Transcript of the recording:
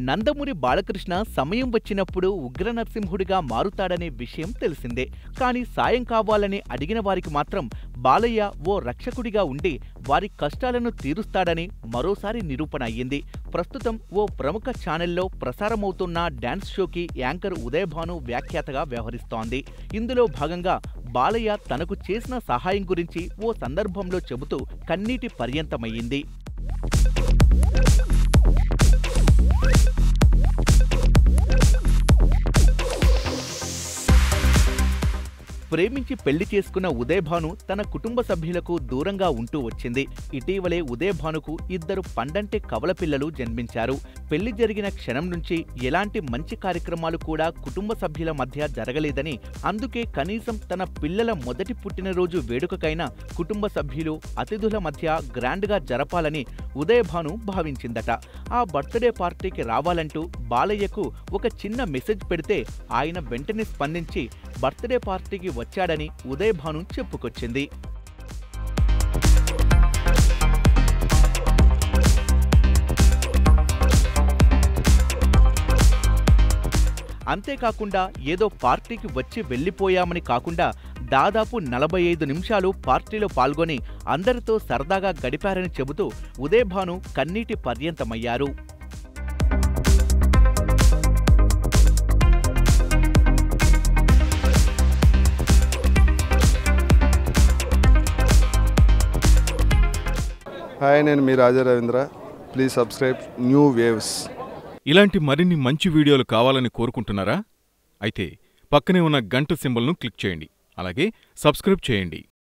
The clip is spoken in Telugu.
నందమూరి బాలకృష్ణ సమయం వచ్చినప్పుడు ఉగ్ర నరసింహుడిగా మారుతాడనే విషయం తెలిసిందే కానీ సాయం కావాలని అడిగిన వారికి మాత్రం బాలయ్య ఓ రక్షకుడిగా ఉండి వారి కష్టాలను తీరుస్తాడని మరోసారి నిరూపణ అయ్యింది ప్రస్తుతం ఓ ప్రముఖ ఛానల్లో ప్రసారమవుతున్న డాన్స్ షోకి యాంకర్ ఉదయభాను వ్యాఖ్యాతగా వ్యవహరిస్తోంది ఇందులో భాగంగా బాలయ్య తనకు చేసిన సహాయం గురించి ఓ సందర్భంలో చెబుతూ కన్నీటి పర్యంతమయ్యింది ప్రేమించి పెళ్లి చేసుకున్న ఉదయభాను తన కుటుంబ సభ్యులకు దూరంగా ఉంటూ వచ్చింది ఇటీవలే ఉదయభానుకు ఇద్దరు పండంటే కవల పిల్లలు జన్మించారు పెళ్లి జరిగిన క్షణం నుంచి ఎలాంటి మంచి కార్యక్రమాలు కూడా కుటుంబ సభ్యుల మధ్య జరగలేదని అందుకే కనీసం తన పిల్లల మొదటి పుట్టినరోజు వేడుకకైనా కుటుంబ సభ్యులు అతిథుల మధ్య గ్రాండ్గా జరపాలని ఉదయభాను భావించిందట ఆ బర్త్డే పార్టీకి రావాలంటూ బాలయ్యకు ఒక చిన్న మెసేజ్ పెడితే ఆయన వెంటనే స్పందించి బర్త్డే పార్టీకి వచ్చాడని ఉదయభాను చెప్పుకొచ్చింది అంతేకాకుండా ఏదో పార్టీకి వచ్చి వెళ్ళిపోయామని కాకుండా దాదాపు నలభై ఐదు నిమిషాలు పార్టీలో పాల్గొని అందరితో సరదాగా గడిపారని చెబుతూ ఉదయభాను కన్నీటి పర్యంతమయ్యారు హాయ్ నేను మీ Raja Ravindra please subscribe new waves ఇలాంటి మరిన్ని మంచి వీడియోలు కావాలని కోరుకుంటున్నారా అయితే పక్కనే ఉన్న గంట సింబల్ను క్లిక్ చేయండి అలాగే సబ్స్క్రైబ్ చేయండి